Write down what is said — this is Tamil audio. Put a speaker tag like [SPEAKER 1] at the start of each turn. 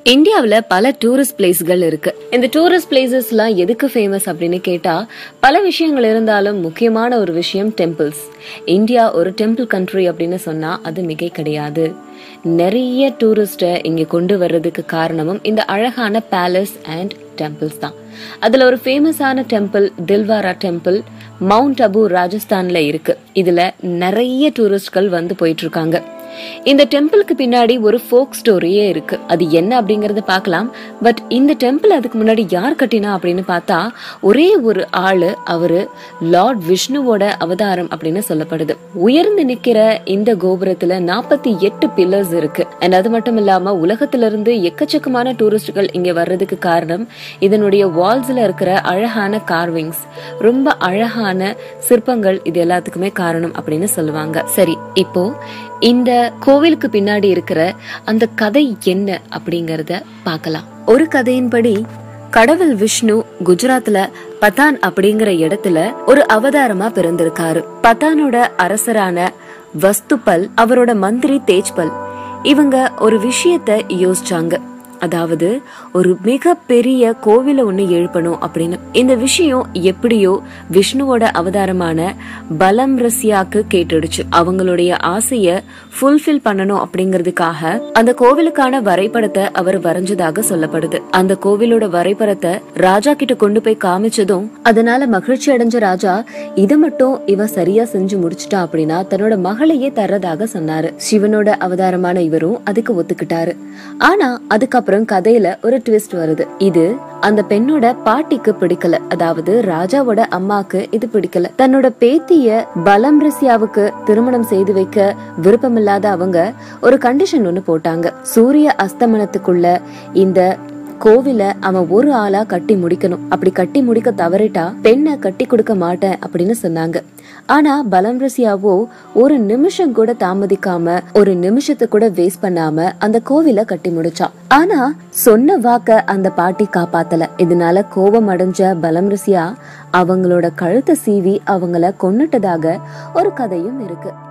[SPEAKER 1] இந்தியாவுல பல டூரிஸ்ட் பிளேஸ்கள் இருக்கு இந்த டூரிஸ்ட் பிளேசஸ்லாம் எதுக்கு ஃபேமஸ் அப்படின்னு கேட்டா பல விஷயங்கள் இருந்தாலும் முக்கியமான ஒரு விஷயம் டெம்பிள்ஸ் இந்தியா ஒரு டெம்பிள் கண்ட்ரி அப்படின்னு சொன்னா அது மிகை கிடையாது நிறைய டூரிஸ்ட இங்க கொண்டு வர்றதுக்கு காரணமும் இந்த அழகான பேலஸ் அண்ட் டெம்பிள்ஸ் தான் அதுல ஒரு ஃபேமஸான temple Dilwara temple Mount Abu ராஜஸ்தான்ல இருக்கு இதுல நிறைய டூரிஸ்ட்கள் வந்து போயிட்டு இருக்காங்க இந்த டெம்பிளுக்கு பின்னாடி ஒரு ஃபோக் ஸ்டோரியே இருக்கு அது என்ன அப்படிங்கறத பார்க்கலாம் பட் இந்த டெம்பிள் அதுக்கு முன்னாடி யார் கட்டினா அப்படின்னு பார்த்தா ஒரே ஒரு ஆளு அவரு லார்ட் விஷ்ணுவோட அவதாரம் அப்படின்னு சொல்லப்படுது உயர்ந்து நிக்கிற இந்த கோபுரத்துல நாற்பத்தி எட்டு பில்லர்ஸ் இருக்கு அண்ட் அது மட்டும் இல்லாம உலகத்துல இருந்து எக்கச்சக்கமான டூரிஸ்டுகள் இங்க வர்றதுக்கு காரணம் இதனுடைய வால்ஸ்ல இருக்கிற அழகான கார்விங்ஸ் ரொம்ப அழகான சிற்பங்கள் இது எல்லாத்துக்குமே காரணம் அப்படின்னு சொல்லுவாங்க சரி இப்போ இந்த கோவிலுக்கு பின்னாடி இருக்கிற அந்த கதை என்ன அப்படிங்கறத பார்க்கலாம் ஒரு கதையின்படி கடவுள் விஷ்ணு குஜராத்ல பதான் அப்படிங்கிற இடத்துல ஒரு அவதாரமா பிறந்திருக்காரு பத்தானோட அரசரான வஸ்துபல் அவரோட மந்திரி தேஜ்பல் இவங்க ஒரு விஷயத்த யோசிச்சாங்க அதாவது ஒரு மிக பெரிய கோவில ஒண்ணு எழுப்பணும் அப்படின்னு இந்த விஷயம் எப்படியோ விஷ்ணுவோட அவதாரமான பலம் ரசியாக்கு கேட்டுடுச்சு அவங்களுடைய ஆசைய ஃபுல்ஃபில் பண்ணணும் அப்படிங்கறதுக்காக அந்த கோவிலுக்கான வரைபடத்தை அவர் வரைஞ்சதாக சொல்லப்படுது அந்த கோவிலோட வரைபடத்தை ராஜா கிட்ட கொண்டு போய் காமிச்சதும் அதனால மகிழ்ச்சி அடைஞ்ச ராஜா இத மட்டும் இவ சரியா செஞ்சு முடிச்சிட்டா அப்படின்னா தன்னோட மகளையே தர்றதாக சொன்னாரு சிவனோட அவதாரமான இவரும் அதுக்கு ஒத்துக்கிட்டாரு ஆனா அதுக்கப்புறம் கதையில ஒரு ட்விஸ்ட் வருது இது அந்த பெண்ணோட பாட்டிக்கு பிடிக்கல அதாவது ராஜாவோட அம்மாக்கு இது பிடிக்கல தன்னோட பேத்திய பலம் ரசியாவுக்கு திருமணம் செய்து வைக்க விருப்பமில்லாத அவங்க ஒரு கண்டிஷன் ஒண்ணு போட்டாங்க சூரிய அஸ்தமனத்துக்குள்ள இந்த கோவில அவன் ஒரு ஆளா கட்டி முடிக்கணும் அப்படி கட்டி முடிக்க தவறிட்டா பெண்ணை கட்டி கொடுக்க மாட்டேன் அப்படின்னு சொன்னாங்க ஆனா பலம் ரசியாவோ ஒரு நிமிஷம் கூட தாமதிக்காம ஒரு நிமிஷத்தை கூட வேஸ்ட் பண்ணாம அந்த கோவில கட்டி முடிச்சா ஆனா சொன்ன வாக்க அந்த பாட்டி காப்பாத்தல இதனால கோபம் அடைஞ்ச பலம் ரசியா அவங்களோட கழுத்தை சீவி அவங்கள கொன்னுட்டதாக ஒரு கதையும் இருக்கு